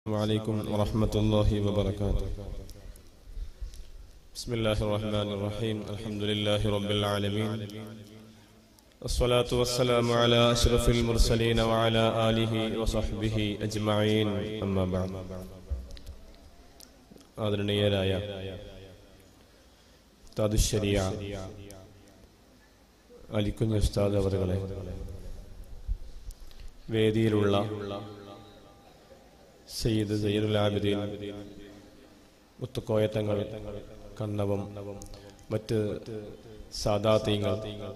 وعليكم ورحمة الله وبركاته بسم الله الرحمن الرحيم الحمد لله رب العالمين الصلاة والسلام على أشرف المرسلين وعلى آله وصحبه أجمعين أما بعد ആദരണീയരായ താദുശരിയ അലിക്കുഞ്ഞ് ഉസ്താദ് അവരുകളെ വേദിയിലുള്ള സയ്യിദ് സയ്യിദുൽ ആബിദീൻ മുത്തുക്കോയത്തങ്ങൾ കണ്ണവം മറ്റ് സാദാത്തീങ്ങൾ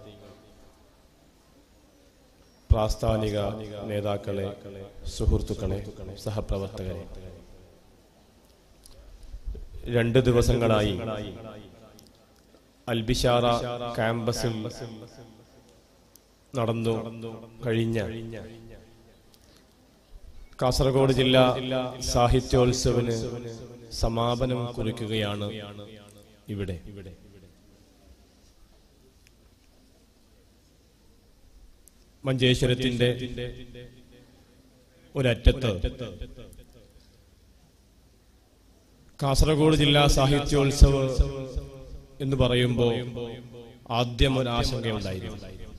പ്രാസ്ഥാനിക നേതാക്കളെ സുഹൃത്തുക്കളെ സഹപ്രവർത്തകരെ രണ്ട് ദിവസങ്ങളായി അൽബിഷാറ ക്യാമ്പസിൽ നടന്നു കഴിഞ്ഞ കാസർഗോഡ് ജില്ലാ സാഹിത്യോത്സവിന് സമാപനം കുറിക്കുകയാണ് ഇവിടെ മഞ്ചേശ്വരത്തിന്റെ ഒരറ്റത്ത് കാസർഗോഡ് ജില്ലാ സാഹിത്യോത്സവ് എന്ന് പറയുമ്പോൾ ആദ്യം ഒരു ആശങ്കയുണ്ടായിരുന്നു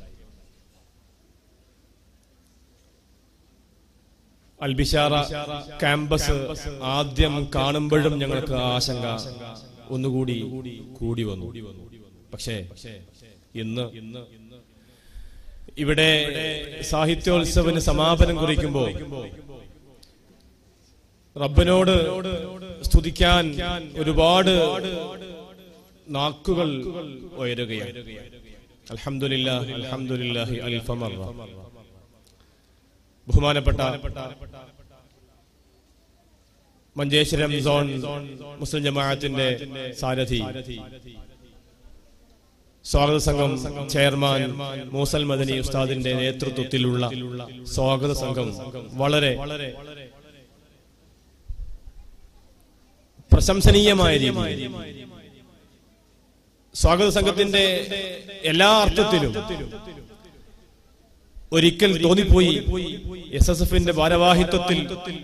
അൽബിഷാറ ക്യാമ്പസ് ആദ്യം കാണുമ്പോഴും ഞങ്ങൾക്ക് ആശങ്ക ഒന്നുകൂടി കൂടി വന്നു പക്ഷേ ഇന്ന് ഇവിടെ സാഹിത്യോത്സവിന് സമാപനം കുറിക്കുമ്പോൾ റബ്ബിനോട് സ്തുതിക്കാൻ ഒരുപാട് നാക്കുകൾ ഉയരുകയാണ് അൽഹംദുലില്ലാ അൽഹംദുലില്ലാഹി അൽഫമറ ബഹുമാനപ്പെട്ട മഞ്ചേശ്വരം സോൺ മുസ്ലിം ജമാഅത്തിന്റെ സാരഥി സ്വാഗത സംഘം ചെയർമാൻ മൂസൽ മദനി ഉസ്താദിന്റെ നേതൃത്വത്തിലുള്ള സ്വാഗത സംഘം വളരെ പ്രശംസനീയമായ രീതിയിൽ സ്വാഗത സംഘത്തിന്റെ എല്ലാ അർത്ഥത്തിലും ഒരിക്കൽ തോന്നിപ്പോയി എസ് എസ് എഫിന്റെ ഭാരവാഹിത്വത്തിൽ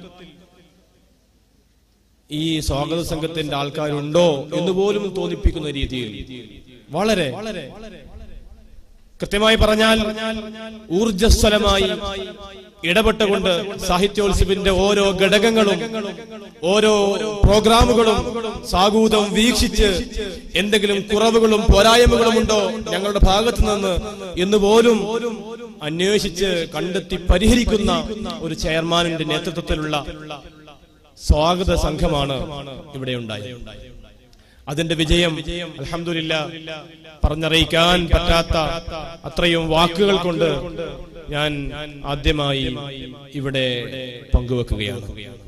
ഈ സ്വാഗത സംഘത്തിന്റെ ആൾക്കാരുണ്ടോ എന്ന് പോലും തോന്നിപ്പിക്കുന്ന രീതിയിൽ വളരെ കൃത്യമായി പറഞ്ഞാൽ ഊർജസ്വലമായി ഇടപെട്ടുകൊണ്ട് സാഹിത്യോത്സവിന്റെ ഓരോ ഘടകങ്ങളും ഓരോ പ്രോഗ്രാമുകളും സാഗൂതം വീക്ഷിച്ച് എന്തെങ്കിലും കുറവുകളും പോരായ്മകളും ഉണ്ടോ ഞങ്ങളുടെ ഭാഗത്ത് നിന്ന് എന്ന് പോലും അന്വേഷിച്ച് കണ്ടെത്തി പരിഹരിക്കുന്ന ഒരു ചെയർമാനിന്റെ നേതൃത്വത്തിലുള്ള സ്വാഗത സംഘമാണ് ഇവിടെ ഉണ്ടായത് അതിന്റെ വിജയം അലഹമില്ല പറഞ്ഞറിയിക്കാൻ പറ്റാത്ത അത്രയും വാക്കുകൾ കൊണ്ട് ഞാൻ ആദ്യമായി ഇവിടെ പങ്കുവെക്കുകയാണ്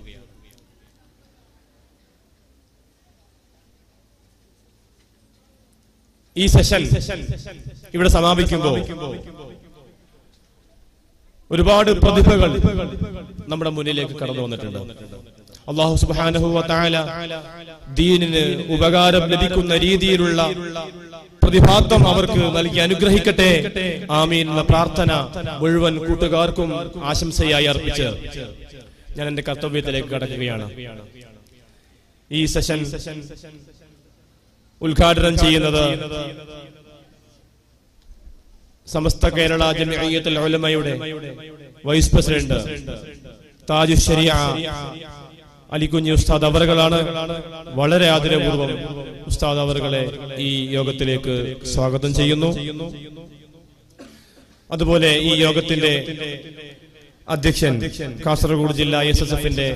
ഈ സെഷൻ ഇവിടെ സമാപിക്കുമ്പോൾ ഒരുപാട് പ്രതിഭകൾ നമ്മുടെ മുന്നിലേക്ക് കടന്നു വന്നിട്ടുണ്ട് അള്ളാഹു സുബാനഹുവ താല ദീനിന് ഉപകാരം ലഭിക്കുന്ന രീതിയിലുള്ള പ്രതിഭാത്വം അവർക്ക് നൽകി അനുഗ്രഹിക്കട്ടെ ആമീൻ എന്ന പ്രാർത്ഥന മുഴുവൻ കൂട്ടുകാർക്കും ആശംസയായി അർപ്പിച്ച് ഞാൻ എന്റെ കർത്തവ്യത്തിലേക്ക് കടക്കുകയാണ് ഈ സെഷൻ ഉദ്ഘാടനം ചെയ്യുന്നത് സമസ്ത കേരള ജമിയത്തുൽ ഉലമയുടെ വൈസ് പ്രസിഡന്റ് താജു ശരിയ അലിക്കുഞ്ഞി ഉസ്താദ് അവറുകളാണ് വളരെ ആദരപൂർവ്വം ഉസ്താദ് അവറുകളെ ഈ യോഗത്തിലേക്ക് സ്വാഗതം ചെയ്യുന്നു അതുപോലെ ഈ യോഗത്തിന്റെ അധ്യക്ഷൻ കാസർഗോഡ് ജില്ലാ എസ് എസ് എഫിന്റെ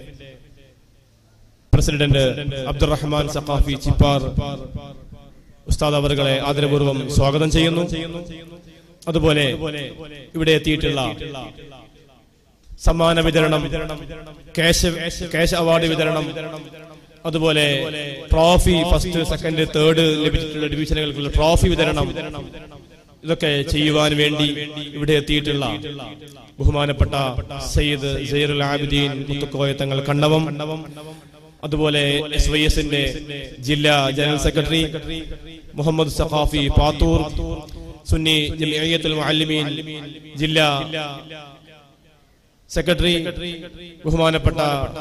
പ്രസിഡന്റ് അബ്ദുറഹ്മാൻ സഖാഫി ചിപ്പാർ ഉസ്താദ് അവറുകളെ ആദരപൂർവ്വം സ്വാഗതം ചെയ്യുന്നു അതുപോലെ ഇവിടെ എത്തിയിട്ടുള്ള സമ്മാന വിതരണം ക്യാഷ് ക്യാഷ് അവാർഡ് വിതരണം അതുപോലെ ട്രോഫി ഫസ്റ്റ് സെക്കൻഡ് തേർഡ് ലഭിച്ചിട്ടുള്ള ഡിവിഷനുകൾക്കുള്ള ട്രോഫി വിതരണം ഇതൊക്കെ ചെയ്യുവാൻ വേണ്ടി ഇവിടെ എത്തിയിട്ടുള്ള ബഹുമാനപ്പെട്ട സയ്യിദ് സൈറുൽ ആബിദീൻ മുത്തുക്കോയ തങ്ങൾ കണ്ണവം അതുപോലെ എസ് വൈ എസിന്റെ ജില്ലാ ജനറൽ സെക്രട്ടറി മുഹമ്മദ് സഖാഫി പാത്തൂർ സുന്നി ജമിയത്തുൽ മുഅല്ലിമീൻ ജില്ലാ സെക്രട്ടറി ബഹുമാനപ്പെട്ട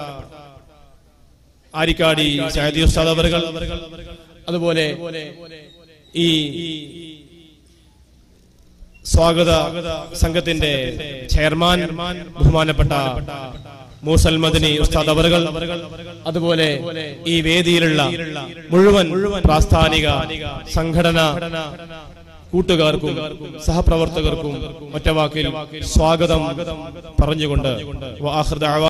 ആരിക്കാടി സഹദി ഉസ്താദ് അവറുകൾ അതുപോലെ ഈ സ്വാഗത സംഘത്തിന്റെ ചെയർമാൻ ബഹുമാനപ്പെട്ട മൂസൽ മദനി ഉസ്താദ് അവറുകൾ അതുപോലെ ഈ വേദിയിലുള്ള മുഴുവൻ പ്രാസ്ഥാനിക സംഘടന കൂട്ടുകാർക്കും സഹപ്രവർത്തകർക്കും ഒറ്റവാക്കിൽ സ്വാഗതം പറഞ്ഞുകൊണ്ട് വാഹൃദ